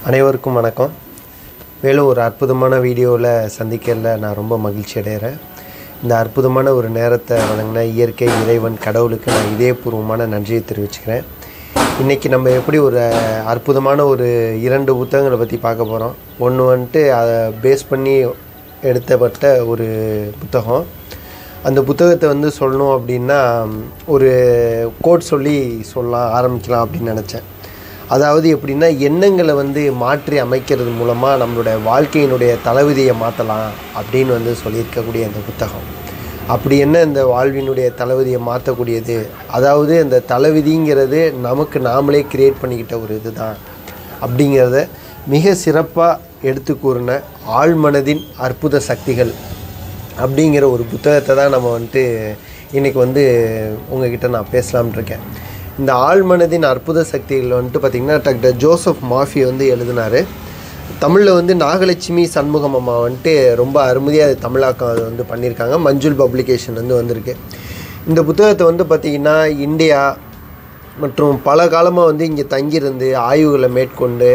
அனைவருக்கும் வணக்கம் மேலும் ஒரு அற்புதமான வீடியோவில் சந்திக்கிறதுல நான் ரொம்ப மகிழ்ச்சி அடைகிறேன் இந்த அற்புதமான ஒரு நேரத்தை வழங்கின இயற்கை இறைவன் கடவுளுக்கு நான் இதயபூர்வமான நன்றியை தெரிவிச்சுக்கிறேன் இன்றைக்கி நம்ம எப்படி ஒரு அற்புதமான ஒரு இரண்டு புத்தகங்களை பற்றி பார்க்க போகிறோம் ஒன்று வந்துட்டு அதை பேஸ் பண்ணி எடுத்தப்பட்ட ஒரு புத்தகம் அந்த புத்தகத்தை வந்து சொல்லணும் அப்படின்னா ஒரு கோட் சொல்லி சொல்லலாம் ஆரம்பிக்கலாம் அப்படின்னு நினச்சேன் அதாவது எப்படின்னா எண்ணங்களை வந்து மாற்றி அமைக்கிறது மூலமாக நம்மளுடைய வாழ்க்கையினுடைய தளவிதியை மாற்றலாம் அப்படின்னு வந்து சொல்லியிருக்கக்கூடிய அந்த புத்தகம் அப்படி என்ன இந்த வாழ்வினுடைய தளவிதியை மாற்றக்கூடியது அதாவது அந்த தளவிதிங்கிறது நமக்கு நாமளே கிரியேட் பண்ணிக்கிட்ட ஒரு இதுதான் அப்படிங்கிறத மிக சிறப்பாக எடுத்து கூறின ஆழ்மனதின் அற்புத சக்திகள் அப்படிங்கிற ஒரு புத்தகத்தை தான் நம்ம வந்துட்டு இன்றைக்கி வந்து உங்ககிட்ட நான் பேசலாம்னு இருக்கேன் இந்த ஆழ்மனதின் அற்புத சக்திகள் வந்துட்டு பார்த்திங்கன்னா டாக்டர் ஜோசப் மாஃபி வந்து எழுதினார் தமிழில் வந்து நாகலட்சுமி சண்முகம் அம்மா வந்துட்டு ரொம்ப அருமையாக அது தமிழாக்கம் அது வந்து பண்ணியிருக்காங்க மஞ்சுள் பப்ளிகேஷன் வந்து வந்திருக்கு இந்த புத்தகத்தை வந்து பார்த்திங்கன்னா இந்தியா மற்றும் பல காலமாக வந்து இங்கே தங்கியிருந்து ஆய்வுகளை மேற்கொண்டு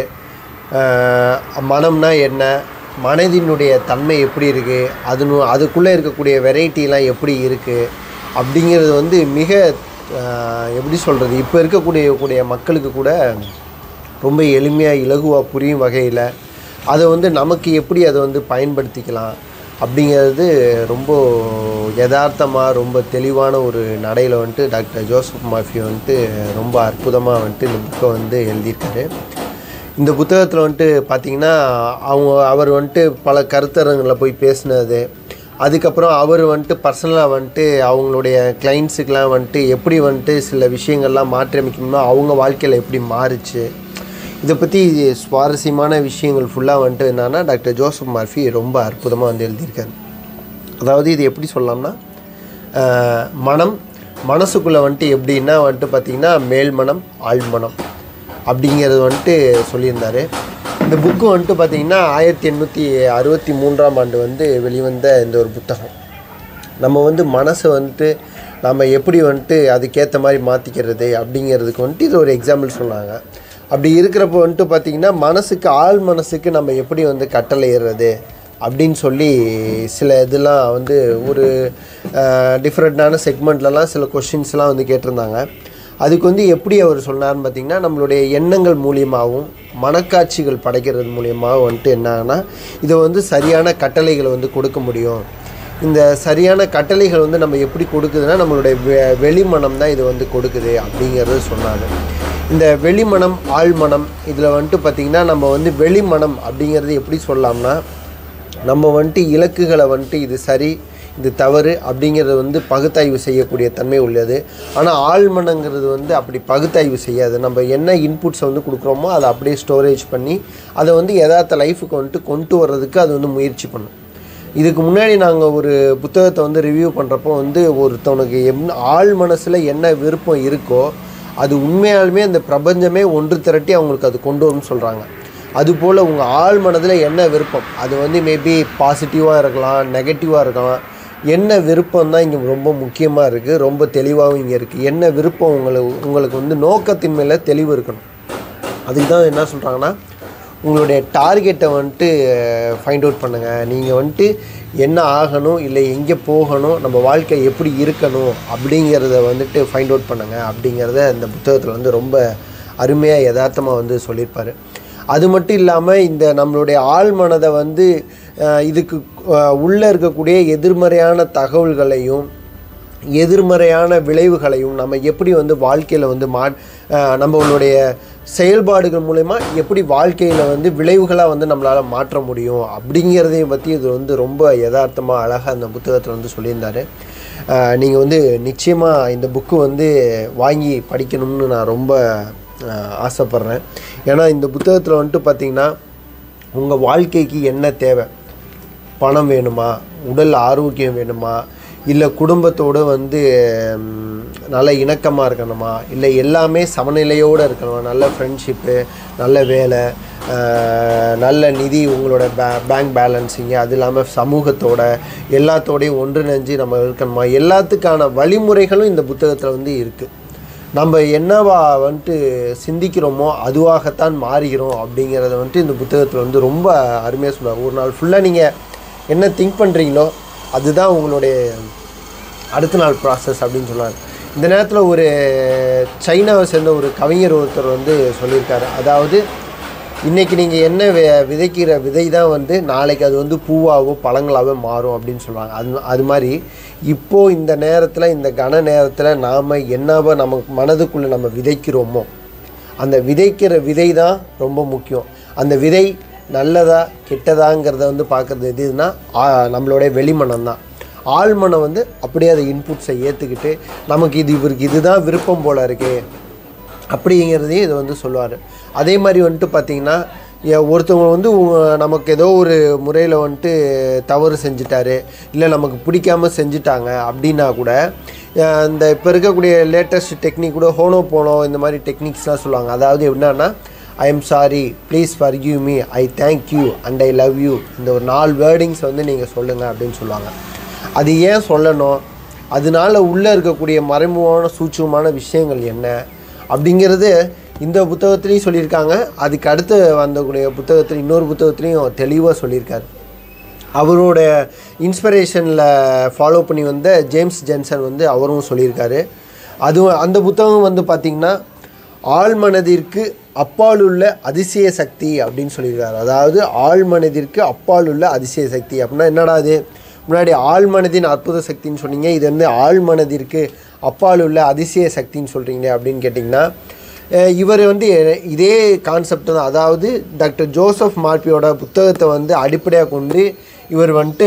ஆஹ், மனம்னா என்ன மனதினுடைய தன்மை எப்படி இருக்குது அது அதுக்குள்ளே இருக்கக்கூடிய வெரைட்டிலாம் எப்படி இருக்குது அப்படிங்கிறது வந்து மிக ஆஹ், எப்படி சொல்கிறது இப்போ இருக்கக்கூடிய கூடிய மக்களுக்கு கூட ரொம்ப எளிமையாக இலகுவாக புரியும் வகையில் அதை வந்து நமக்கு எப்படி அதை வந்து பயன்படுத்திக்கலாம் அப்படிங்கிறது ரொம்ப யதார்த்தமாக ரொம்ப தெளிவான ஒரு நடையில் வந்துட்டு டாக்டர் ஜோசப் மாஃபி வந்துட்டு ரொம்ப அற்புதமாக வந்துட்டு இந்த புக்கை வந்து எழுதியிருக்காரு இந்த புத்தகத்தில் வந்துட்டு பார்த்திங்கன்னா அவங்க அவர் வந்துட்டு பல கருத்தரங்களில் போய் பேசினது அதுக்கப்புறம் அவர் வந்துட்டு பர்சனலாக வந்துட்டு அவங்களுடைய கிளைண்ட்ஸுக்கெலாம் வந்துட்டு எப்படி வந்துட்டு சில விஷயங்கள்லாம் மாற்றி அமைக்கணும்னா அவங்க வாழ்க்கையில் எப்படி மாறுச்சு இதை பற்றி சுவாரஸ்யமான விஷயங்கள் ஃபுல்லாக வந்துட்டு என்னன்னா டாக்டர் ஜோசப் மார்ஃபி ரொம்ப அற்புதமாக வந்து எழுதியிருக்காரு அதாவது இது எப்படி சொல்லலாம்னா ஆஹ், மனம் மனசுக்குள்ளே வந்துட்டு எப்படின்னா வந்துட்டு பார்த்திங்கன்னா மேல் மனம் ஆழ்மனம் அப்படிங்கிறது வந்துட்டு சொல்லியிருந்தார் இந்த புக்கு வந்துட்டு பார்த்திங்கன்னா ஆயிரத்தி எண்ணூற்றி அறுபத்தி மூன்றாம் ஆண்டு வந்து வெளிவந்த இந்த ஒரு புத்தகம் நம்ம வந்து மனசை வந்துட்டு நம்ம எப்படி வந்துட்டு அதுக்கேற்ற மாதிரி மாற்றிக்கிறது அப்படிங்கிறதுக்கு வந்துட்டு இது ஒரு எக்ஸாம்பிள் சொன்னாங்க அப்படி இருக்கிறப்போ வந்துட்டு பார்த்திங்கன்னா மனசுக்கு ஆள் மனசுக்கு நம்ம எப்படி வந்து கட்டளையிடுறது அப்படின்னு சொல்லி சில இதெல்லாம் வந்து ஒரு டிஃப்ரெண்ட்டான செக்மெண்ட்லலாம் சில கொஷின்ஸ்லாம் வந்து கேட்டிருந்தாங்க அதுக்கு வந்து எப்படி அவர் சொன்னார்னு பார்த்தீங்கன்னா நம்மளுடைய எண்ணங்கள் மூலியமாகவும் மனக்காட்சிகள் படைக்கிறது மூலியமாகவும் வந்துட்டு என்னன்னா இதை வந்து சரியான கட்டளைகளை வந்து கொடுக்க முடியும் இந்த சரியான கட்டளைகள் வந்து நம்ம எப்படி கொடுக்குதுன்னா நம்மளுடைய வெ வெளிமனம் தான் இது வந்து கொடுக்குது அப்படிங்கிறது சொன்னாங்க இந்த வெளிமனம் ஆழ்மனம் இதில் வந்துட்டு பார்த்திங்கன்னா நம்ம வந்து வெளிமனம் அப்படிங்கிறது எப்படி சொல்லலாம்னா நம்ம வந்துட்டு இலக்குகளை வந்துட்டு இது சரி இது தவறு அப்படிங்கிறது வந்து பகுத்தாய்வு செய்யக்கூடிய தன்மை உள்ளது ஆனால் ஆழ்மனங்கிறது வந்து அப்படி பகுத்தாய்வு செய்யாது நம்ம என்ன இன்புட்ஸை வந்து கொடுக்குறோமோ அதை அப்படியே ஸ்டோரேஜ் பண்ணி அதை வந்து யதார்த்த லைஃபுக்கு வந்துட்டு கொண்டு வர்றதுக்கு அது வந்து முயற்சி பண்ணும் இதுக்கு முன்னாடி நாங்கள் ஒரு புத்தகத்தை வந்து ரிவ்யூ பண்ணுறப்போ வந்து ஒருத்தவனுக்கு எம் ஆழ் மனசில் என்ன விருப்பம் இருக்கோ அது உண்மையாலுமே அந்த பிரபஞ்சமே ஒன்று திரட்டி அவங்களுக்கு அது கொண்டு வரும்னு சொல்கிறாங்க அதுபோல் உங்கள் ஆழ் மனதில் என்ன விருப்பம் அது வந்து மேபி பாசிட்டிவாக இருக்கலாம் நெகட்டிவாக இருக்கலாம் என்ன விருப்பம் தான் இங்கே ரொம்ப முக்கியமாக இருக்குது ரொம்ப தெளிவாகவும் இங்கே இருக்குது என்ன விருப்பம் உங்களுக்கு உங்களுக்கு வந்து நோக்கத்தின் மேலே தெளிவு இருக்கணும் அதுக்கு தான் என்ன சொல்கிறாங்கன்னா உங்களுடைய டார்கெட்டை வந்துட்டு ஃபைண்ட் அவுட் பண்ணுங்கள் நீங்கள் வந்துட்டு என்ன ஆகணும் இல்லை எங்கே போகணும் நம்ம வாழ்க்கை எப்படி இருக்கணும் அப்படிங்கிறத வந்துட்டு ஃபைண்ட் அவுட் பண்ணுங்கள் அப்படிங்கிறத இந்த புத்தகத்தில் வந்து ரொம்ப அருமையாக யதார்த்தமாக வந்து சொல்லியிருப்பார் அது மட்டும் இல்லாமல் இந்த நம்மளுடைய ஆழ்மனதை வந்து அஹ், இதுக்கு உள்ளே இருக்கக்கூடிய எதிர்மறையான தகவல்களையும் எதிர்மறையான விளைவுகளையும் நம்ம எப்படி வந்து வாழ்க்கையில் வந்து மா அஹ் நம்மளுடைய செயல்பாடுகள் மூலயமா எப்படி வாழ்க்கையில் வந்து விளைவுகளாக வந்து நம்மளால் மாற்ற முடியும் அப்படிங்கிறதையும் பற்றி இது வந்து ரொம்ப யதார்த்தமாக அழகாக அந்த புத்தகத்தில் வந்து சொல்லியிருந்தார் நீங்கள் வந்து நிச்சயமாக இந்த புக்கு வந்து வாங்கி படிக்கணும்னு நான் ரொம்ப அஹ், ஆசைப்பட்றேன் ஏன்னா இந்த புத்தகத்தில் வந்துட்டு பார்த்திங்கன்னா உங்கள் வாழ்க்கைக்கு என்ன தேவை பணம் வேணுமா உடல் ஆரோக்கியம் வேணுமா இல்லை குடும்பத்தோடு வந்து ம், நல்ல இணக்கமாக இருக்கணுமா இல்லை எல்லாமே சமநிலையோடு இருக்கணுமா நல்ல ஃப்ரெண்ட்ஷிப்பு நல்ல வேலை அஹ், நல்ல நிதி உங்களோட பே பேங்க் பேலன்ஸிங்கு அது இல்லாமல் சமூகத்தோட எல்லாத்தோடையும் ஒன்றிணைஞ்சு நம்ம இருக்கணுமா எல்லாத்துக்கான வழிமுறைகளும் இந்த புத்தகத்தில் வந்து இருக்குது நம்ம என்னவா வந்துட்டு சிந்திக்கிறோமோ அதுவாகத்தான் மாறுகிறோம் அப்படிங்கிறத வந்துட்டு இந்த புத்தகத்தில் வந்து ரொம்ப அருமையாக சொல்லுவாங்க ஒரு நாள் ஃபுல்லாக நீங்கள் என்ன திங்க் பண்ணுறீங்களோ அதுதான் உங்களுடைய அடுத்த நாள் ப்ராசஸ் அப்படின்னு சொன்னார் இந்த நேரத்தில் ஒரு சைனாவை சேர்ந்த ஒரு கவிஞர் ஒருத்தர் வந்து சொல்லியிருக்காரு அதாவது இன்றைக்கி நீங்கள் என்ன வி விதைக்கிற விதை தான் வந்து நாளைக்கு அது வந்து பூவாகவோ பழங்களாகவோ மாறும் அப்படின்னு சொல்லுவாங்க அது அது மாதிரி இப்போது இந்த நேரத்தில் இந்த கன நேரத்தில் நாம் என்னவோ நம்ம மனதுக்குள்ளே நம்ம விதைக்கிறோமோ அந்த விதைக்கிற விதை தான் ரொம்ப முக்கியம் அந்த விதை நல்லதா கெட்டதாங்கிறத வந்து பார்க்குறது எதுனா ஆ, நம்மளுடைய வெளிமனம் தான் ஆழ்மனம் வந்து அப்படியே அதை இன்புட்ஸை ஏற்றுக்கிட்டு நமக்கு இது இவருக்கு இதுதான் விருப்பம் போல இருக்கே அப்படிங்கிறதையும் இதை வந்து சொல்லுவார் அதே மாதிரி வந்துட்டு பார்த்தீங்கன்னா ஏ- ஒருத்தவங்க வந்து உ- நமக்கு ஏதோ ஒரு முறையில் வந்துட்டு தவறு செஞ்சுட்டாரு இல்லை நமக்கு பிடிக்காம செஞ்சுட்டாங்க அப்படின்னா கூட அஹ் இந்த இப்போ இருக்கக்கூடிய லேட்டஸ்ட் டெக்னிக் கூட ஹோனோ போனோ இந்த மாதிரி டெக்னிக்ஸ்லாம் சொல்லுவாங்க அதாவது என்னன்னா I am sorry please forgive me I thank you and I love you இந்த ஒரு நாலு வேர்டிங்ஸ் வந்து நீங்கள் சொல்லுங்கள் அப்படின்னு சொல்லுவாங்க அது ஏன் சொல்லணும் அதனால உள்ளே இருக்கக்கூடிய மறைமுகமான சூட்சமான விஷயங்கள் என்ன அப்படிங்கிறது இந்த புத்தகத்துலேயும் சொல்லியிருக்காங்க அதுக்கு அடுத்து வந்தக்கூடிய புத்தகத்தில் இன்னொரு புத்தகத்துலேயும் தெளிவாக சொல்லியிருக்காரு அவரோட இன்ஸ்பிரேஷனில் ஃபாலோ பண்ணி வந்த ஜேம்ஸ் ஜென்சன் வந்து அவரும் சொல்லியிருக்காரு அதுவும் அந்த புத்தகம் வந்து பார்த்திங்கன்னா ஆழ்மனதிற்கு அப்பால் உள்ள அதிசய சக்தி அப்படின்னு சொல்லியிருக்காரு அதாவது ஆழ்மனதிற்கு அப்பால் உள்ள அதிசய சக்தி அப்படின்னா என்னடா அது முன்னாடி ஆழ்மனதின் அற்புத சக்தின்னு சொன்னீங்க இது வந்து ஆழ்மனதிற்கு அப்பால் உள்ள அதிசய சக்தின்னு சொல்கிறீங்களே அப்படின்னு கேட்டிங்கன்னா அஹ் இவர் வந்து இதே கான்செப்ட் தான் அதாவது டாக்டர் ஜோசப் மார்பியோட புத்தகத்தை வந்து அடிப்படையாக கொண்டு இவர் வந்துட்டு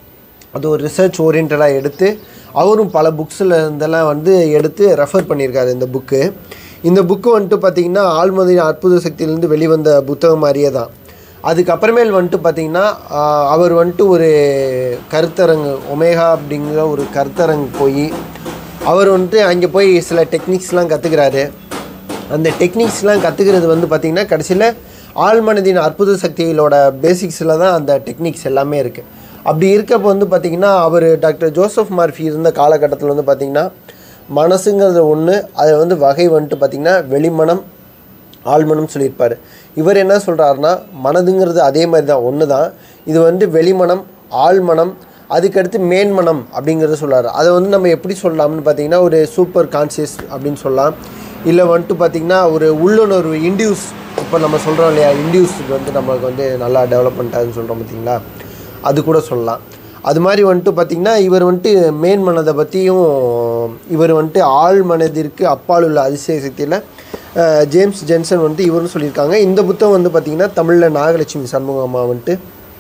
அது ஒரு ரிசர்ச் ஓரியன்டாக எடுத்து அவரும் பல புக்ஸில் இருந்தெல்லாம் வந்து எடுத்து ரெஃபர் பண்ணியிருக்காரு இந்த புக்கு இந்த புக்கு வந்துட்டு பார்த்திங்கன்னா ஆழ்மதியின் அற்புத சக்தியிலேருந்து வெளிவந்த புத்தகம் மாதிரியே தான் அதுக்கப்புறமேல் வந்துட்டு பார்த்திங்கன்னா ஆஹ், அவர் வந்துட்டு ஒரு கருத்தரங்கு ஒமேகா அப்படிங்கிற ஒரு கருத்தரங்கு போய் அவர் வந்துட்டு அங்கே போய் சில டெக்னிக்ஸ்லாம் கற்றுக்கிறாரு அந்த டெக்னிக்ஸ்லாம் கற்றுக்கிறது வந்து பார்த்திங்கன்னா கடைசியில் ஆழ்மனதின் அற்புத சக்திகளோட பேசிக்ஸில் தான் அந்த டெக்னிக்ஸ் எல்லாமே இருக்குது அப்படி இருக்கப்போ வந்து பார்த்திங்கன்னா அவர் டாக்டர் ஜோசப் மார்ஃபி இருந்த காலகட்டத்தில் வந்து பார்த்திங்கன்னா மனசுங்கிறது ஒன்று அது வந்து வகை வந்துட்டு பார்த்திங்கன்னா வெளிமனம் ஆழ்மனம் சொல்லியிருப்பார் இவர் என்ன சொல்கிறாருன்னா மனதுங்கிறது அதே மாதிரி தான் ஒன்று தான் இது வந்து வெளிமனம் ஆழ்மனம் அதுக்கடுத்து மேன்மனம் அப்படிங்கிறத சொல்றாரு அதை வந்து நம்ம எப்படி சொல்லலாம்னு பார்த்தீங்கன்னா ஒரு சூப்பர் கான்சியஸ் அப்படின்னு சொல்லலாம் இல்லை வந்துட்டு பார்த்திங்கன்னா ஒரு உள்ளுணர்வு இண்டியூஸ் இப்போ நம்ம சொல்கிறோம் இல்லையா இண்டியூஸ் வந்து நம்மளுக்கு வந்து நல்லா டெவலப் பண்ணிட்டாருன்னு சொல்கிறோம் பார்த்தீங்களா அது கூட சொல்லலாம் அது மாதிரி வந்துட்டு பார்த்திங்கன்னா இவர் வந்துட்டு மேன் மனதை பற்றியும் இவர் வந்துட்டு ஆழ் மனதிற்கு அப்பால் உள்ள அதிசய சக்தியில் அஹ், ஜேம்ஸ் ஜென்சன் வந்துட்டு இவரும் சொல்லியிருக்காங்க இந்த புத்தகம் வந்து பார்த்திங்கன்னா தமிழில் நாகலட்சுமி சண்முகம்மா வந்துட்டு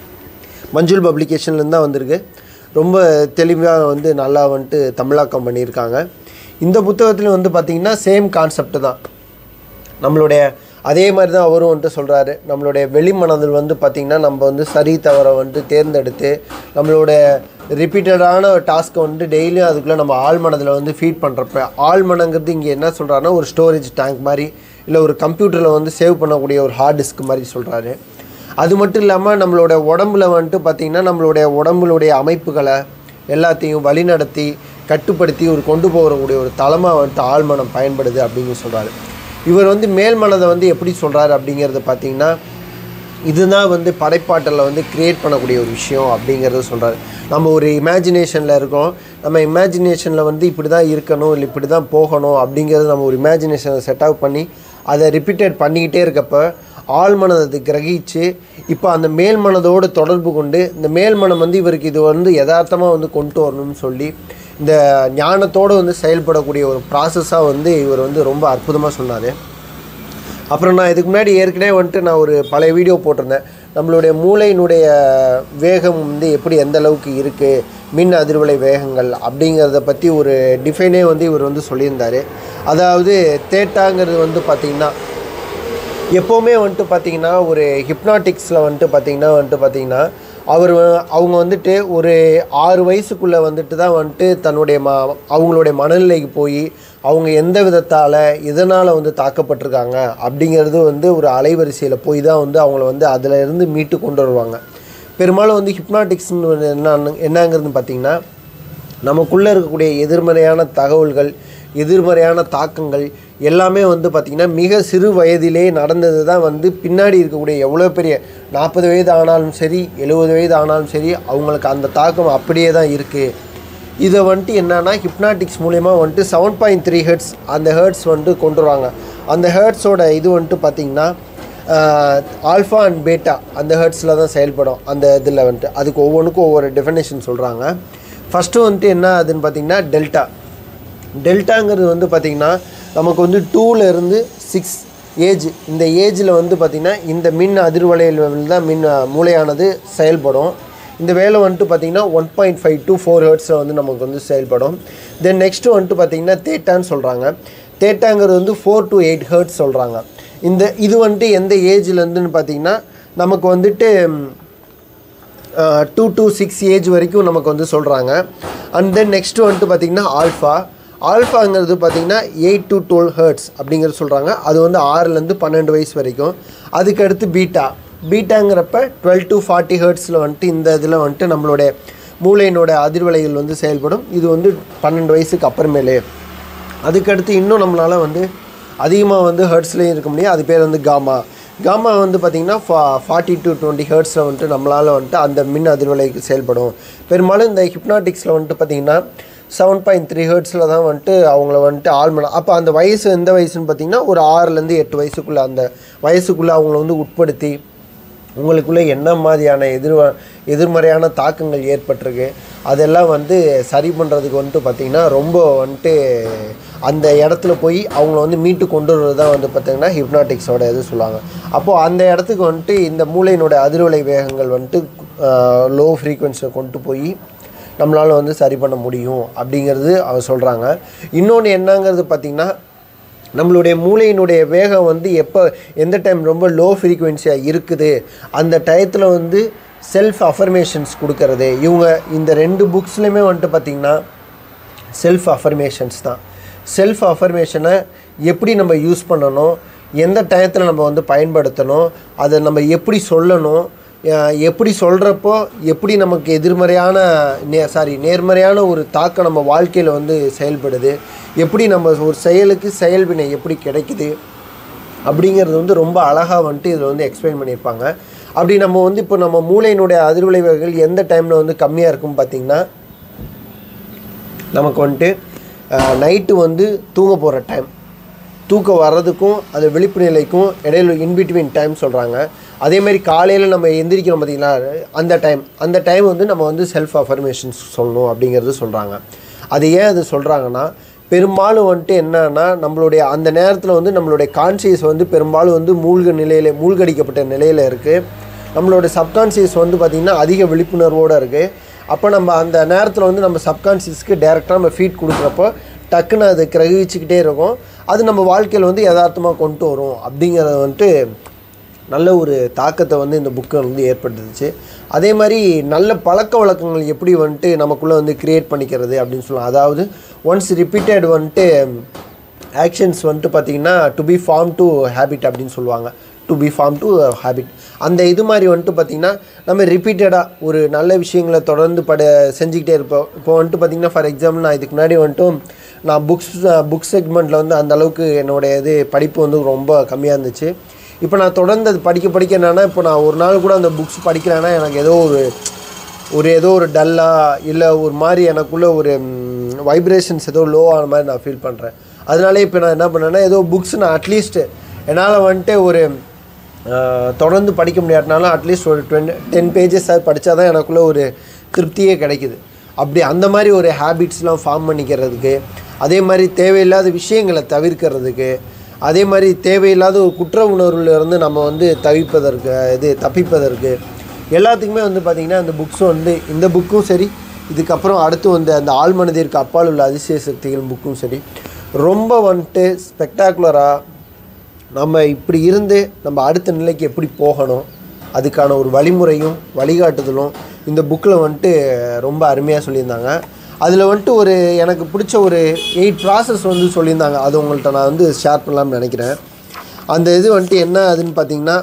மஞ்சுள் பப்ளிகேஷன்லேருந்து தான் வந்திருக்கு ரொம்ப தெளிவாக வந்து நல்லா வந்துட்டு தமிழாக்கம் பண்ணியிருக்காங்க இந்த புத்தகத்தில் வந்து பார்த்திங்கன்னா சேம் கான்செப்ட் தான் நம்மளுடைய அதே மாதிரி தான் அவரும் வந்துட்டு சொல்கிறாரு நம்மளுடைய வெளிமனதில் வந்து பார்த்திங்கன்னா நம்ம வந்து சரி தவறை வந்துட்டு தேர்ந்தெடுத்து நம்மளோட ரிப்பீட்டடான டாஸ்க்கை வந்து டெய்லியும் அதுக்குள்ளே நம்ம ஆழ்மனதில் வந்து ஃபீட் பண்ணுறப்ப ஆழ்மனங்கிறது இங்கே என்ன சொல்கிறாருன்னா ஒரு ஸ்டோரேஜ் டேங்க் மாதிரி இல்லை ஒரு கம்ப்யூட்டரில் வந்து சேவ் பண்ணக்கூடிய ஒரு ஹார்ட் டிஸ்க் மாதிரி சொல்கிறாரு அது மட்டும் இல்லாமல் நம்மளோட உடம்புல வந்துட்டு பார்த்திங்கன்னா நம்மளுடைய உடம்புடைய அமைப்புகளை எல்லாத்தையும் வழிநடத்தி கட்டுப்படுத்தி ஒரு கொண்டு போகக்கூடிய ஒரு தளமாக வந்துட்டு ஆழ்மனம் பயன்படுது அப்படின்னு சொல்கிறாரு இவர் வந்து மேல் மனதை வந்து எப்படி சொல்கிறாரு அப்படிங்கிறத பார்த்தீங்கன்னா இதுதான் வந்து படைப்பாற்றலை வந்து கிரியேட் பண்ணக்கூடிய ஒரு விஷயம் அப்படிங்கிறத சொல்கிறாரு நம்ம ஒரு இமேஜினேஷனில் இருக்கோம் நம்ம இமேஜினேஷனில் வந்து இப்படி தான் இருக்கணும் இல்லை இப்படி தான் போகணும் அப்படிங்கிறது நம்ம ஒரு இமேஜினேஷனை செட் அவுட் பண்ணி அதை ரிப்பீட்டட் பண்ணிக்கிட்டே இருக்கப்ப ஆழ்மனதை அது கிரகிச்சு இப்போ அந்த மேல் மனதோடு தொடர்பு கொண்டு இந்த மேல் மனம் வந்து இவருக்கு இது வந்து யதார்த்தமாக வந்து கொண்டு வரணும்னு சொல்லி இந்த ஞானத்தோடு வந்து செயல்படக்கூடிய ஒரு ப்ராசஸாக வந்து இவர் வந்து ரொம்ப அற்புதமாக சொன்னார் அப்புறம் நான் இதுக்கு முன்னாடி ஏற்கனவே வந்துட்டு நான் ஒரு பழைய வீடியோ போட்டிருந்தேன் நம்மளுடைய மூளையினுடைய வேகம் வந்து எப்படி எந்த அளவுக்கு இருக்குது மின் அதிர்வலை வேகங்கள் அப்படிங்கிறத பற்றி ஒரு டிஃபைனே வந்து இவர் வந்து சொல்லியிருந்தார் அதாவது தேட்டாங்கிறது வந்து பார்த்திங்கன்னா எப்போவுமே வந்துட்டு பார்த்தீங்கன்னா ஒரு ஹிப்னாட்டிக்ஸில் வந்துட்டு பார்த்தீங்கன்னா வந்துட்டு பார்த்தீங்கன்னா அவர் வ- அவங்க வந்துட்டு ஒரு ஆறு வயசுக்குள்ளே வந்துட்டு தான் வந்துட்டு தன்னுடைய ம அவங்களுடைய மனநிலைக்கு போய் அவங்க எந்த விதத்தால் இதனால் வந்து தாக்கப்பட்டிருக்காங்க அப்படிங்கிறது வந்து ஒரு அலைவரிசையில் போய் தான் வந்து அவங்கள வந்து அதில் இருந்து மீட்டு கொண்டு வருவாங்க பெரும்பாலும் வந்து ஹிப்னாட்டிக்ஸ்னு என்ன என்னங்கிறது பார்த்தீங்கன்னா நமக்குள்ளே இருக்கக்கூடிய எதிர்மறையான தகவல்கள் எதிர்மறையான தாக்கங்கள் எல்லாமே வந்து பார்த்திங்கன்னா மிக சிறு வயதிலே நடந்தது தான் வந்து பின்னாடி இருக்கக்கூடிய எவ்வளோ பெரிய நாற்பது வயது ஆனாலும் சரி எழுபது வயது ஆனாலும் சரி அவங்களுக்கு அந்த தாக்கம் அப்படியே தான் இருக்குது இதை வந்துட்டு என்னன்னா ஹிப்னாட்டிக்ஸ் மூலயமா வந்துட்டு செவன் பாயிண்ட் த்ரீ ஹெர்ட்ஸ் அந்த ஹெர்ட்ஸ் வந்துட்டு கொண்டு வருவாங்க அந்த ஹெர்ட்ஸோட இது வந்துட்டு பார்த்திங்கன்னா ஆல்ஃபா அண்ட் பேட்டா அந்த ஹெர்ட்ஸில் தான் செயல்படும் அந்த இதில் வந்துட்டு அதுக்கு ஒவ்வொன்றுக்கும் ஒவ்வொரு டெஃபினேஷன் சொல்கிறாங்க ஃபஸ்ட்டு வந்துட்டு என்ன அதுன்னு பார்த்திங்கன்னா டெல்டா டெல்டாங்கிறது வந்து பார்த்திங்கன்னா நமக்கு வந்து டூவில் இருந்து சிக்ஸ் ஏஜ் இந்த ஏஜில் வந்து பார்த்திங்கன்னா இந்த மின் அதிர்வலையில் தான் மின் மூளையானது செயல்படும் இந்த வேலை வந்துட்டு பார்த்திங்கன்னா one point five to four ஹெர்ட்ஸில் வந்து நமக்கு வந்து செயல்படும் தென் நெக்ஸ்ட்டு வந்துட்டு பார்த்திங்கன்னா தேட்டான்னு சொல்கிறாங்க தேட்டாங்கிறது வந்து ஃபோர் டு எயிட் ஹெர்ட்ஸ் சொல்கிறாங்க இந்த இது வந்துட்டு எந்த ஏஜ்லேருந்துன்னு பார்த்திங்கன்னா நமக்கு வந்துட்டு டூ டு சிக்ஸ் ஏஜ் வரைக்கும் நமக்கு வந்து சொல்கிறாங்க அண்ட் தென் நெக்ஸ்ட்டு வந்துட்டு பார்த்திங்கன்னா ஆல்ஃபா ஆல்ஃபாங்கிறது பார்த்திங்கன்னா எயிட் டு டுவெல் ஹர்ட்ஸ் அப்படிங்கிறது சொல்கிறாங்க அது வந்து ஆறுலேருந்து பன்னெண்டு வயசு வரைக்கும் அதுக்கடுத்து பீட்டா பீட்டாங்கிறப்ப டுவெல் டு ஃபார்ட்டி ஹர்ட்ஸில் வந்துட்டு இந்த இதில் வந்துட்டு நம்மளுடைய மூளையினோட அதிர்வலைகள் வந்து செயல்படும் இது வந்து பன்னெண்டு வயசுக்கு அப்புறமேலே அதுக்கடுத்து இன்னும் நம்மளால் வந்து அதிகமாக வந்து ஹர்ட்ஸ்லேயும் இருக்க முடியும் அது பேர் வந்து காமா காமா வந்து பார்த்திங்கன்னா ஃபா ஃபார்ட்டி டு டுவெண்ட்டி ஹர்ட்ஸில் வந்துட்டு நம்மளால் வந்துட்டு அந்த மின் அதிர்வலைக்கு செயல்படும் பெரும்பாலும் இந்த ஹிப்னாட்டிக்ஸில் வந்துட்டு பார்த்திங்கன்னா செவன் பாயிண்ட் த்ரீ ஹர்ட்ஸில் தான் வந்துட்டு அவங்கள வந்துட்டு ஆழ்மன அப்போ அந்த வயசு எந்த வயசுன்னு பார்த்திங்கன்னா ஒரு ஆறுலேருந்து எட்டு வயசுக்குள்ளே அந்த வயசுக்குள்ளே அவங்கள வந்து உட்படுத்தி உங்களுக்குள்ளே என்ன மாதிரியான எதிர் எதிர்மறையான தாக்கங்கள் ஏற்பட்டிருக்கு அதெல்லாம் வந்து சரி பண்ணுறதுக்கு வந்துட்டு பார்த்திங்கன்னா ரொம்ப வந்துட்டு அந்த இடத்துல போய் அவங்கள வந்து மீட்டு கொண்டு வர்றது தான் வந்து பார்த்திங்கன்னா ஹிப்னாட்டிக்ஸோட இது சொல்லுவாங்க அப்போது அந்த இடத்துக்கு வந்துட்டு இந்த மூளையினோட அதிர்வலை வேகங்கள் வந்துட்டு லோ ஃப்ரீக்குவென்சியை கொண்டு போய் நம்மளால் வந்து சரி பண்ண முடியும் அப்படிங்கிறது அவர் சொல்கிறாங்க இன்னொன்று என்னங்கிறது பார்த்திங்கன்னா நம்மளுடைய மூளையினுடைய வேகம் வந்து எப்போ எந்த டைம் ரொம்ப லோ ஃப்ரீக்குவென்சியாக இருக்குது அந்த டயத்தில் வந்து செல்ஃப் அஃபர்மேஷன்ஸ் கொடுக்கறது இவங்க இந்த ரெண்டு புக்ஸ்லையுமே வந்துட்டு பார்த்திங்கன்னா செல்ஃப் அஃபர்மேஷன்ஸ் தான் செல்ஃப் அஃபர்மேஷனை எப்படி நம்ம யூஸ் பண்ணணும் எந்த டயத்தில் நம்ம வந்து பயன்படுத்தணும் அதை நம்ம எப்படி சொல்லணும் அஹ் எப்படி சொல்கிறப்போ எப்படி நமக்கு எதிர்மறையான நே சாரி நேர்மறையான ஒரு தாக்கம் நம்ம வாழ்க்கையில் வந்து செயல்படுது எப்படி நம்ம ஒரு செயலுக்கு செயல்வினை எப்படி கிடைக்குது அப்படிங்கிறது வந்து ரொம்ப அழகாக வந்துட்டு இதில் வந்து எக்ஸ்பிளைன் பண்ணியிருப்பாங்க அப்படி நம்ம வந்து இப்போ நம்ம மூளையினுடைய அதிர்விளைவுகள் எந்த டைமில் வந்து கம்மியாக இருக்கும் பார்த்திங்கன்னா நமக்கு வந்துட்டு நைட்டு வந்து தூங்க போகிற டைம் தூக்கம் வர்றதுக்கும் அது விழிப்பு நிலைக்கும் இடையில இன்பிட்வீன் டைம் சொல்கிறாங்க அதேமாதிரி காலையில் நம்ம எந்திரிக்கிறோம் பார்த்தீங்களா அந்த டைம் அந்த டைம் வந்து நம்ம வந்து செல்ஃப் அஃபர்மேஷன்ஸ் சொல்லணும் அப்படிங்கிறது சொல்கிறாங்க அது ஏன் அது சொல்கிறாங்கன்னா பெரும்பாலும் வந்துட்டு என்னன்னா நம்மளுடைய அந்த நேரத்தில் வந்து நம்மளுடைய கான்சியஸ் வந்து பெரும்பாலும் வந்து மூழ்க நிலையில் மூழ்கடிக்கப்பட்ட நிலையில் இருக்குது நம்மளோட சப்கான்சியஸ் வந்து பார்த்திங்கன்னா அதிக விழிப்புணர்வோடு இருக்குது அப்போ நம்ம அந்த நேரத்தில் வந்து நம்ம சப்கான்சியஸ்க்கு டேரெக்டாக நம்ம ஃபீட் கொடுக்குறப்போ டக்குன்னு அது கிரகிச்சுக்கிட்டே இருக்கும் அது நம்ம வாழ்க்கையில் வந்து யதார்த்தமாக கொண்டு வரும் அப்படிங்கிறது வந்துட்டு நல்ல ஒரு தாக்கத்தை வந்து இந்த புக்கு வந்து ஏற்படுத்துச்சு அதே மாதிரி நல்ல பழக்க வழக்கங்கள் எப்படி வந்துட்டு நமக்குள்ளே வந்து க்ரியேட் பண்ணிக்கிறது அப்படின்னு சொல்லலாம் அதாவது ஒன்ஸ் ரிப்பீட்டட் வந்துட்டு ஆக்ஷன்ஸ் வந்துட்டு பார்த்திங்கன்னா to be form to habit அப்படின்னு சொல்லுவாங்க to be form to habit அந்த இது மாதிரி வந்துட்டு பார்த்திங்கன்னா நம்ம ரிப்பீட்டடாக ஒரு நல்ல விஷயங்களை தொடர்ந்து பட செஞ்சுக்கிட்டே இருப்போம் இப்போ வந்துட்டு பார்த்திங்கன்னா ஃபார் எக்ஸாம்பிள் நான் இதுக்கு முன்னாடி வந்துட்டு நான் புக்ஸ் புக் செக்மெண்ட்டில் வந்து அந்த அளவுக்கு என்னுடைய இது படிப்பு வந்து ரொம்ப கம்மியாக இருந்துச்சு இப்போ நான் தொடர்ந்து அது படிக்க படிக்க என்னன்னா இப்போ நான் ஒரு நாள் கூட அந்த புக்ஸ் படிக்கிறேன்னா எனக்கு ஏதோ ஒரு ஒரு ஏதோ ஒரு டல்லாக இல்லை ஒரு மாதிரி எனக்குள்ளே ஒரு வைப்ரேஷன்ஸ் ஏதோ லோ ஆன மாதிரி நான் ஃபீல் பண்ணுறேன் அதனாலே இப்போ நான் என்ன பண்ணேன்னா ஏதோ புக்ஸ் நான் அட்லீஸ்ட்டு என்னால் வந்துட்டு ஒரு ஆஹ், தொடர்ந்து படிக்க முடியாட்டினாலும் அட்லீஸ்ட் ஒரு டுவென் டென் பேஜஸ் படித்தா தான் எனக்குள்ளே ஒரு திருப்தியே கிடைக்குது அப்படி அந்த மாதிரி ஒரு ஹேபிட்ஸ்லாம் ஃபார்ம் பண்ணிக்கிறதுக்கு அதே மாதிரி தேவையில்லாத விஷயங்களை தவிர்க்கிறதுக்கு அதே மாதிரி தேவையில்லாத ஒரு குற்ற உணர்வுல இருந்து நம்ம வந்து தவிப்பதற்கு இது தப்பிப்பதற்கு எல்லாத்துக்குமே வந்து பார்த்திங்கன்னா அந்த புக்ஸும் வந்து இந்த புக்கும் சரி இதுக்கப்புறம் அடுத்து வந்து அந்த ஆழ்மனதிற்கு அப்பால் உள்ள அதிசய சக்திகள் புக்கும் சரி ரொம்ப வந்துட்டு ஸ்பெக்டாகுலராக நம்ம இப்படி இருந்து நம்ம அடுத்த நிலைக்கு எப்படி போகணும் அதுக்கான ஒரு வழிமுறையும் வழிகாட்டுதலும் இந்த புக்கில் வந்துட்டு ரொம்ப அருமையாக சொல்லியிருந்தாங்க அதில் வந்துட்டு ஒரு எனக்கு பிடிச்ச ஒரு எயிட் ப்ராசஸ் வந்து சொல்லியிருந்தாங்க அது உங்கள்கிட்ட நான் வந்து ஷேர் பண்ணலாம்னு நினைக்கிறேன் அந்த இது வந்துட்டு என்ன அதுன்னு பார்த்தீங்கன்னா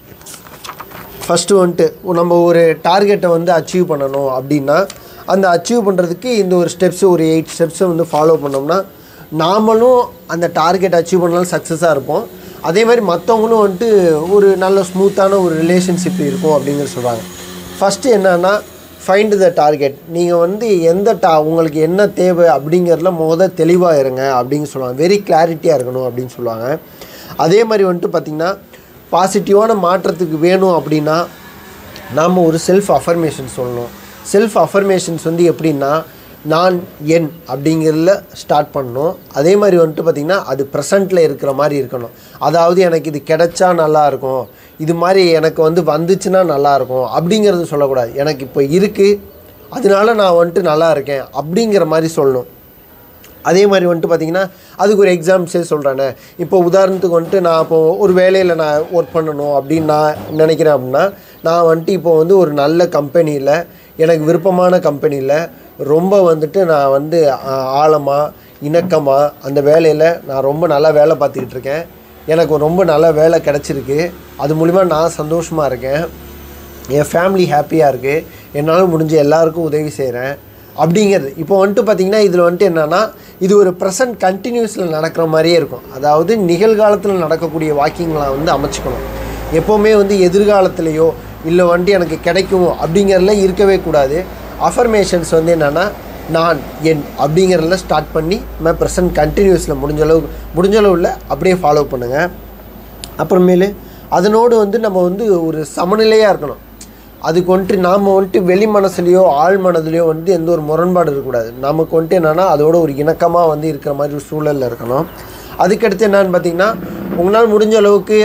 ஃபஸ்ட்டு வந்துட்டு நம்ம ஒரு டார்கெட்டை வந்து அச்சீவ் பண்ணணும் அப்படின்னா அந்த அச்சீவ் பண்ணுறதுக்கு இந்த ஒரு ஸ்டெப்ஸ் ஒரு எயிட் ஸ்டெப்ஸை வந்து ஃபாலோ பண்ணோம்னா நாமளும் அந்த டார்கெட் அச்சீவ் பண்ணாலும் சக்ஸஸாக இருப்போம் அதே மாதிரி மற்றவங்களும் வந்துட்டு ஒரு நல்ல ஸ்மூத்தான ஒரு ரிலேஷன்ஷிப் இருக்கும் அப்படிங்கிற சொல்கிறாங்க ஃபஸ்ட்டு என்னன்னா ஃபைண்ட் த டார்கெட் நீங்கள் வந்து எந்த டா உங்களுக்கு என்ன தேவை அப்படிங்கிறதுல முத தெளிவாக இருங்க அப்படின்னு சொல்லுவாங்க வெரி கிளாரிட்டியாக இருக்கணும் அப்படின்னு சொல்லுவாங்க அதே மாதிரி வந்துட்டு பார்த்திங்கன்னா பாசிட்டிவான மாற்றத்துக்கு வேணும் அப்படின்னா நாம் ஒரு செல்ஃப் அஃபர்மேஷன் சொல்லணும் செல்ஃப் அஃபர்மேஷன்ஸ் வந்து எப்படின்னா நான் என் அப்படிங்கிறதுல ஸ்டார்ட் பண்ணணும் அதே மாதிரி வந்துட்டு பார்த்திங்கன்னா அது ப்ரெசண்ட்டில் இருக்கிற மாதிரி இருக்கணும் அதாவது எனக்கு இது கிடைச்சா நல்லா இருக்கும் இது மாதிரி எனக்கு வந்து வந்துச்சுன்னா நல்லா இருக்கும் அப்படிங்கிறது சொல்லக்கூடாது எனக்கு இப்போ இருக்குது அதனால நான் வந்துட்டு நல்லா இருக்கேன் அப்படிங்கிற மாதிரி சொல்லணும் அதே மாதிரி வந்துட்டு பார்த்தீங்கன்னா அதுக்கு ஒரு எக்ஸாம்பிள்ஸே சொல்கிறேனே இப்போ உதாரணத்துக்கு வந்துட்டு நான் இப்போ ஒரு வேலையில் நான் ஒர்க் பண்ணணும் அப்படின்னு நான் நினைக்கிறேன் அப்படின்னா நான் வந்துட்டு இப்போ வந்து ஒரு நல்ல கம்பெனியில் எனக்கு விருப்பமான கம்பெனியில் ரொம்ப வந்துட்டு நான் வந்து ஆழமாக இணக்கமாக அந்த வேலையில் நான் ரொம்ப நல்லா வேலை பார்த்துக்கிட்டு இருக்கேன் எனக்கு ரொம்ப நல்ல வேலை கிடச்சிருக்கு அது மூலிமா நான் சந்தோஷமாக இருக்கேன் என் ஃபேமிலி ஹாப்பியாக இருக்குது என்னால் முடிஞ்ச எல்லாருக்கும் உதவி செய்கிறேன் அப்படிங்கிறது இப்போ வந்துட்டு பார்த்தீங்கன்னா இதில் வந்துட்டு என்னென்னா இது ஒரு ப்ரெசன்ட் கண்டினியூஸில் நடக்கிற மாதிரியே இருக்கும் அதாவது நிகழ்காலத்தில் நடக்கக்கூடிய வாக்கிங்களை வந்து அமைச்சுக்கணும் எப்போவுமே வந்து எதிர்காலத்துலேயோ இல்லை வந்துட்டு எனக்கு கிடைக்கும் அப்படிங்கிறதுல இருக்கவே கூடாது அஃபர்மேஷன்ஸ் வந்து என்னென்னா நான் என் அப்படிங்கிறதுல ஸ்டார்ட் பண்ணி நம்ம ப்ரெசன்ட் கண்டினியூஸில் முடிஞ்ச அளவு முடிஞ்ச அளவில் அப்படியே ஃபாலோ பண்ணுங்கள் அப்புறமேலு அதனோடு வந்து நம்ம வந்து ஒரு சமநிலையாக இருக்கணும் அதுக்கு வந்துட்டு நாம் வந்துட்டு வெளி மனசுலையோ ஆழ் மனதுலையோ வந்து எந்த ஒரு முரண்பாடு இருக்கக்கூடாது நமக்கு வந்துட்டு என்னென்னா அதோட ஒரு இணக்கமாக வந்து இருக்கிற மாதிரி ஒரு சூழலில் இருக்கணும் அதுக்கடுத்து என்னன்னு பார்த்தீங்கன்னா உங்களால் முடிஞ்ச அளவுக்கு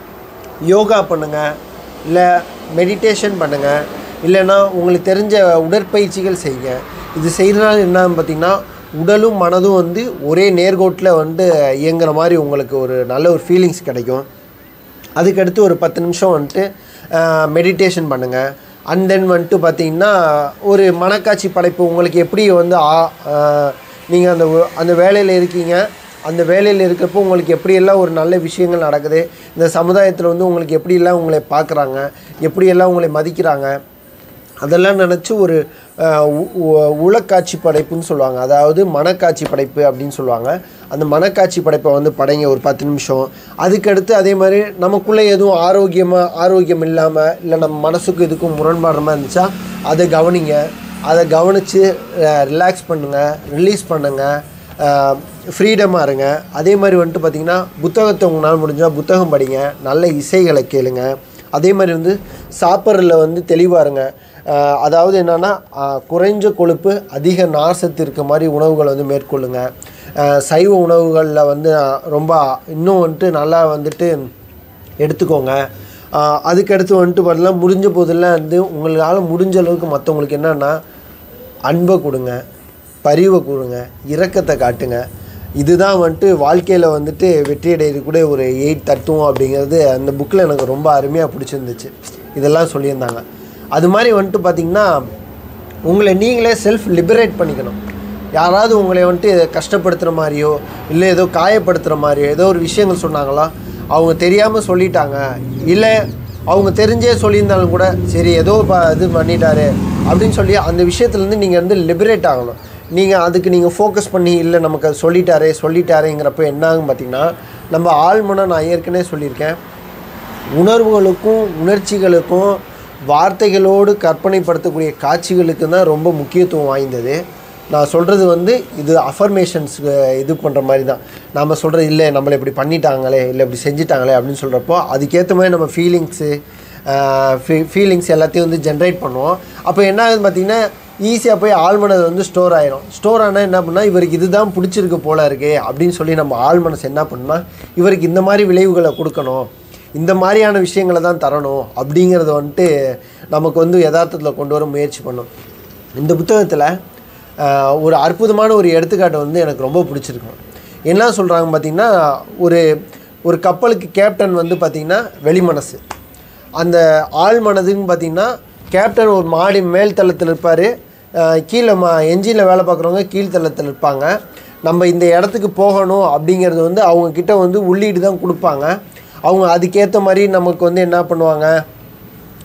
யோகா பண்ணுங்கள் இல்லை மெடிடேஷன் பண்ணுங்கள் இல்லைன்னா உங்களுக்கு தெரிஞ்ச உடற்பயிற்சிகள் செய்யுங்க இது செய்கிறனால என்னன்னு பார்த்தீங்கன்னா உடலும் மனதும் வந்து ஒரே நேர்கோட்டில் வந்து இயங்குற மாதிரி உங்களுக்கு ஒரு நல்ல ஒரு ஃபீலிங்ஸ் கிடைக்கும் அதுக்கடுத்து ஒரு பத்து நிமிஷம் வந்துட்டு மெடிடேஷன் பண்ணுங்கள் அண்ட் தென் வந்துட்டு பார்த்தீங்கன்னா ஒரு மனக்காட்சி படைப்பு உங்களுக்கு எப்படி வந்து நீங்கள் அந்த ஒ- அந்த வேலையில் இருக்கீங்க அந்த வேலையில் இருக்கிறப்போ உங்களுக்கு எப்படியெல்லாம் ஒரு நல்ல விஷயங்கள் நடக்குது இந்த சமுதாயத்தில் வந்து உங்களுக்கு எப்படியெல்லாம் உங்களை பார்க்குறாங்க எப்படியெல்லாம் உங்களை மதிக்கிறாங்க அதெல்லாம் நினச்சி ஒரு அஹ், உ- உ- உளக்காட்சி படைப்புன்னு சொல்லுவாங்க அதாவது மனக்காட்சி படைப்பு அப்படின்னு சொல்லுவாங்க அந்த மனக்காட்சி படைப்பை வந்து படைங்க ஒரு பத்து நிமிஷம் அதுக்கடுத்து அதே மாதிரி நமக்குள்ளே எதுவும் ஆரோக்கியமாக ஆரோக்கியம் இல்லாமல் இல்லை நம்ம மனசுக்கு இதுக்கும் முரண்பாடுற மாதிரி இருந்துச்சா அதை கவனிங்க அதை கவனித்து ரிலாக்ஸ் பண்ணுங்கள் ரிலீஸ் பண்ணுங்கள் ஃப்ரீடமாக இருங்க அதே மாதிரி வந்துட்டு பார்த்திங்கன்னா புத்தகத்தை உங்களால் முடிஞ்சால் புத்தகம் படிங்க நல்ல இசைகளை கேளுங்க அதே மாதிரி வந்து சாப்பிட்றதுல வந்து தெளிவாக இருங்க அஹ் அதாவது என்னென்னா குறைஞ்ச கொழுப்பு அதிக நார்சத்து இருக்க மாதிரி உணவுகளை வந்து மேற்கொள்ளுங்க அஹ் சைவ உணவுகளில் வந்து அஹ், ரொம்ப இன்னும் வந்துட்டு நல்லா வந்துட்டு எடுத்துக்கோங்க ஆஹ் அதுக்கடுத்து வந்துட்டு பார்த்தீங்கன்னா முடிஞ்ச போதெல்லாம் வந்து உங்களால் முடிஞ்ச அளவுக்கு மற்றவங்களுக்கு என்னென்னா அன்பை கொடுங்க பரிவை கொடுங்க இரக்கத்தை காட்டுங்க இதுதான் வந்துட்டு வாழ்க்கையில் வந்துட்டு வெற்றி அடையிறது கூட ஒரு எயிட் தத்துவம் அப்படிங்கிறது அந்த புக்கில் எனக்கு ரொம்ப அருமையாக பிடிச்சிருந்துச்சு இதெல்லாம் சொல்லியிருந்தாங்க அது மாதிரி வந்துட்டு பார்த்திங்கன்னா உங்களை நீங்களே செல்ஃப் லிபரேட் பண்ணிக்கணும் யாராவது உங்களை வந்துட்டு கஷ்டப்படுத்துகிற மாதிரியோ இல்லை ஏதோ காயப்படுத்துகிற மாதிரியோ ஏதோ ஒரு விஷயங்கள் சொன்னாங்களா அவங்க தெரியாமல் சொல்லிட்டாங்க இல்லை அவங்க தெரிஞ்சே சொல்லியிருந்தாலும் கூட சரி ஏதோ ப இது பண்ணிட்டாரு அப்படின்னு சொல்லி அந்த விஷயத்துலேருந்து நீங்கள் வந்து லிபரேட் ஆகணும் நீங்கள் அதுக்கு நீங்கள் ஃபோக்கஸ் பண்ணி இல்லை நமக்கு அது சொல்லிட்டாரே சொல்லிட்டாரேங்கிறப்ப என்ன ஆகும் பார்த்தீங்கன்னா நம்ம ஆழ்மனம் நான் ஏற்கனவே சொல்லியிருக்கேன் உணர்வுகளுக்கும் உணர்ச்சிகளுக்கும் வார்த்தைகளோடு கற்பனைப்படுத்தக்கூடிய காட்சிகளுக்கு தான் ரொம்ப முக்கியத்துவம் வாய்ந்தது நான் சொல்கிறது வந்து இது அஃபர்மேஷன்ஸ்க்கு இது பண்ணுற மாதிரி தான் நம்ம சொல்கிறது இல்லை நம்மளை இப்படி பண்ணிட்டாங்களே இல்லை இப்படி செஞ்சிட்டாங்களே அப்படின்னு சொல்கிறப்போ அதுக்கேற்ற மாதிரி நம்ம ஃபீலிங்ஸு ஃபீலிங்ஸ் எல்லாத்தையும் வந்து ஜென்ரேட் பண்ணுவோம் அப்போ என்ன ஆகுது பார்த்திங்கன்னா ஈஸியாக போய் ஆழ்மனது வந்து ஸ்டோர் ஆயிரும் ஸ்டோர் ஆனால் என்ன பண்ணால் இவருக்கு இதுதான் பிடிச்சிருக்கு போல இருக்கே அப்படின்னு சொல்லி நம்ம ஆழ்மனசு என்ன பண்ணா இவருக்கு இந்த மாதிரி விளைவுகளை கொடுக்கணும் இந்த மாதிரியான விஷயங்களை தான் தரணும் அப்படிங்கிறத வந்துட்டு நமக்கு வந்து யதார்த்தத்தில் கொண்டு வர முயற்சி பண்ணும் இந்த புத்தகத்தில் ஆஹ், ஒரு அற்புதமான ஒரு எடுத்துக்காட்டு வந்து எனக்கு ரொம்ப பிடிச்சிருக்கு என்ன சொல்கிறாங்க பார்த்தீங்கன்னா ஒரு ஒரு கப்பலுக்கு கேப்டன் வந்து பார்த்திங்கன்னா வெளிமனசு அந்த ஆள் மனதுன்னு பார்த்தீங்கன்னா கேப்டன் ஒரு மாடி மேல் தளத்தில் இருப்பார் கீழே மா என்ஜினில் வேலை பார்க்குறவங்க கீழ்த்தளத்தில் இருப்பாங்க நம்ம இந்த இடத்துக்கு போகணும் அப்படிங்கிறது வந்து அவங்க கிட்ட வந்து உள்ளீடு தான் கொடுப்பாங்க அவங்க அதுக்கேற்ற மாதிரி நமக்கு வந்து என்ன பண்ணுவாங்க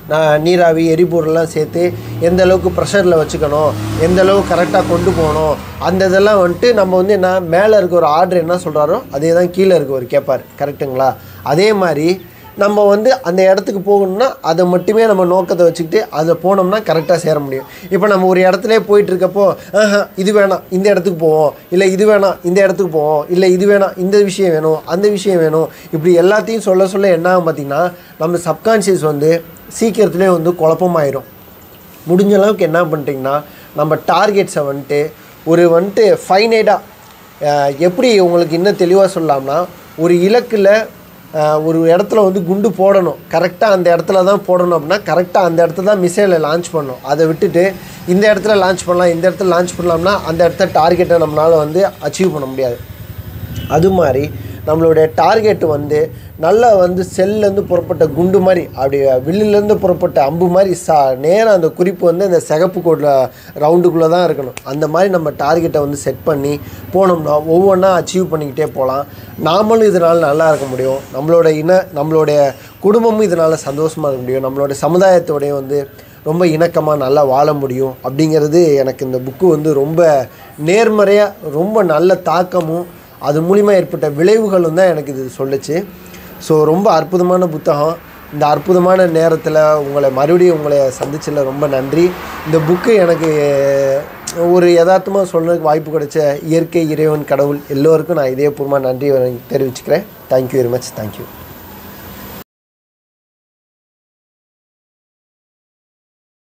நான் நீராவி எரிபொருள்லாம் சேர்த்து எந்த அளவுக்கு ப்ரெஷரில் வச்சுக்கணும் எந்த அளவுக்கு கரெக்டாக கொண்டு போகணும் அந்த இதெல்லாம் வந்துட்டு நம்ம வந்து என்ன மேலே இருக்க ஒரு ஆர்டர் என்ன சொல்கிறாரோ அதே தான் கீழே இருக்கவர் கேட்பார் கரெக்டுங்களா அதே மாதிரி நம்ம வந்து அந்த இடத்துக்கு போகணும்னா அதை மட்டுமே நம்ம நோக்கத்தை வச்சுக்கிட்டு அதில் போனோம்னா கரெக்டாக சேர முடியும் இப்போ நம்ம ஒரு இடத்துல போயிட்டு இருக்கப்போ ஆஹா இது வேணாம் இந்த இடத்துக்கு போவோம் இல்லை இது வேணாம் இந்த இடத்துக்கு போவோம் இல்லை இது வேணாம் இந்த விஷயம் வேணும் அந்த விஷயம் வேணும் இப்படி எல்லாத்தையும் சொல்ல சொல்ல என்ன ஆகும் பார்த்தீங்கன்னா நம்ம சப்கான்ஷியஸ் வந்து சீக்கிரத்துலேயே வந்து குழப்பமாயிரும் முடிஞ்ச அளவுக்கு என்ன பண்ணுறீங்கன்னா நம்ம டார்கெட்ஸை வந்துட்டு ஒரு வந்துட்டு ஃபைனைடாக எப்படி உங்களுக்கு இன்னும் தெளிவாக சொல்லலாம்னா ஒரு இலக்கில் அஹ், ஒரு இடத்துல வந்து குண்டு போடணும் கரெக்டாக அந்த இடத்துல தான் போடணும் அப்படின்னா கரெக்டாக அந்த இடத்துல தான் மிசைலை லான்ச் பண்ணணும் அதை விட்டுட்டு இந்த இடத்துல லான்ச் பண்ணலாம் இந்த இடத்துல லான்ச் பண்ணலாம்னா அந்த இடத்த டார்கெட்டை நம்மளால் வந்து அச்சீவ் பண்ண முடியாது அது மாதிரி நம்மளுடைய டார்கெட் வந்து நல்லா வந்து செல்லேருந்து புறப்பட்ட குண்டு மாதிரி அப்படி வில்லுலேருந்து புறப்பட்ட அம்பு மாதிரி சா நேராக அந்த குறிப்பு வந்து அந்த சிகப்பு கோட்டில் ரவுண்டுக்குள்ளே தான் இருக்கணும் அந்த மாதிரி நம்ம டார்கெட்டை வந்து செட் பண்ணி போனோம்னா ஒவ்வொன்றா அச்சீவ் பண்ணிக்கிட்டே போகலாம் நாமளும் இதனால் நல்லா இருக்க முடியும் நம்மளோட இன நம்மளுடைய குடும்பமும் இதனால் சந்தோஷமாக இருக்க முடியும் நம்மளோட சமுதாயத்தோடய வந்து ரொம்ப இணக்கமாக நல்லா வாழ முடியும் அப்படிங்கிறது எனக்கு இந்த புக்கு வந்து ரொம்ப நேர்மறையாக ரொம்ப நல்ல தாக்கமும் அது மூலிமா ஏற்பட்ட விளைவுகளும் தான் எனக்கு இது சொல்லுச்சு ஸோ ரொம்ப அற்புதமான புத்தகம் இந்த அற்புதமான நேரத்தில் உங்களை மறுபடியும் உங்களை சந்திச்சதில் ரொம்ப நன்றி இந்த புக்கு எனக்கு ஒரு யதார்த்தமாக சொல்றதுக்கு வாய்ப்பு கிடைச்ச இயற்கை இறைவன் கடவுள் எல்லோருக்கும் நான் இதயபூர்வமாக நன்றி தெரிவிச்சுக்கிறேன் தேங்க்யூ வெரி மச் தேங்க்யூ